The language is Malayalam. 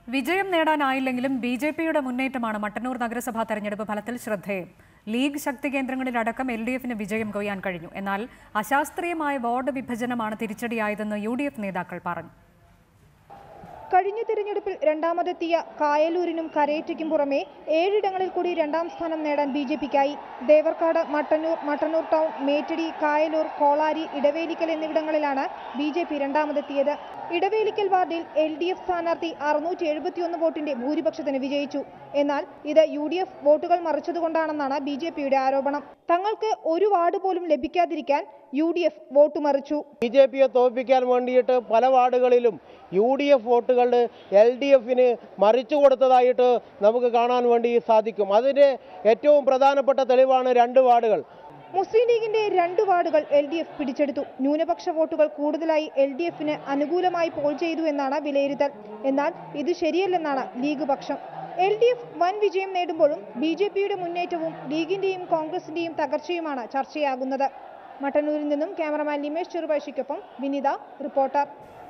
വിജയം നേടാനായില്ലെങ്കിലും ബി ജെ പിയുടെ മുന്നേറ്റമാണ് മട്ടന്നൂർ നഗരസഭാ തെരഞ്ഞെടുപ്പ് ഫലത്തിൽ ശ്രദ്ധേയം ലീഗ് ശക്തി കേന്ദ്രങ്ങളിലടക്കം എൽ ഡി എഫിന് വിജയം കൊയ്യാൻ കഴിഞ്ഞു എന്നാൽ അശാസ്ത്രീയമായ വാർഡ് വിഭജനമാണ് തിരിച്ചടിയായതെന്ന് യു ഡി എഫ് നേതാക്കൾ പറഞ്ഞു കഴിഞ്ഞ തിരഞ്ഞെടുപ്പിൽ രണ്ടാമതെത്തിയ കായലൂരിനും കരേറ്റയ്ക്കും പുറമെ ഏഴിടങ്ങളിൽ കൂടി രണ്ടാം സ്ഥാനം നേടാൻ ബി ജെ പിക്കായി ദേവർക്കാട് മട്ടന്നൂർ മട്ടന്നൂർ ടൗൺ മേറ്റടി കായലൂർ കോളാരി ഇടവേലിക്കൽ എന്നിവിടങ്ങളിലാണ് ബി ജെ പി രണ്ടാമതെത്തിയത് ഇടവേലിക്കൽ വാർഡിൽ എൽ ഡി എഫ് സ്ഥാനാർത്ഥി അറുന്നൂറ്റി എഴുപത്തിയൊന്ന് വോട്ടിന്റെ ഭൂരിപക്ഷത്തിന് വിജയിച്ചു എന്നാൽ ഇത് യു ഡി എഫ് വോട്ടുകൾ മറിച്ചതുകൊണ്ടാണെന്നാണ് ബി ജെ പിയുടെ ആരോപണം തങ്ങൾക്ക് ഒരു വാർഡ് പോലും ലഭിക്കാതിരിക്കാൻ യു ഡി എഫ് വോട്ട് മറിച്ചു ബി ജെ പിയെ തോൽപ്പിക്കാൻ വേണ്ടിയിട്ട് പല വാർഡുകളിലും യു ഡി എഫ് വോട്ടുകൾ എൽ ഡി എഫിന് മറിച്ചു കൊടുത്തതായിട്ട് നമുക്ക് കാണാൻ വേണ്ടി സാധിക്കും അതിൻ്റെ ഏറ്റവും പ്രധാനപ്പെട്ട തെളിവാണ് രണ്ട് വാർഡുകൾ മുസ്ലിം ലീഗിന്റെ രണ്ട് വാർഡുകൾ എൽ ഡി എഫ് പിടിച്ചെടുത്തു ന്യൂനപക്ഷ വോട്ടുകൾ കൂടുതലായി എൽ ഡി എഫിന് അനുകൂലമായി പോൾ ചെയ്തു എന്നാണ് വിലയിരുത്തൽ എന്നാൽ ഇത് ശരിയല്ലെന്നാണ് ലീഗ് പക്ഷം എൽ ഡി എഫ് വൻ വിജയം നേടുമ്പോഴും ബി ജെ പിയുടെ മുന്നേറ്റവും ലീഗിന്റെയും കോൺഗ്രസിന്റെയും തകർച്ചയുമാണ് ചർച്ചയാകുന്നത് മട്ടന്നൂരിൽ നിന്നും ക്യാമറമാൻ ലിമേഷ് ചെറുപഴശ്ശിക്കൊപ്പം വിനിത റിപ്പോർട്ടർ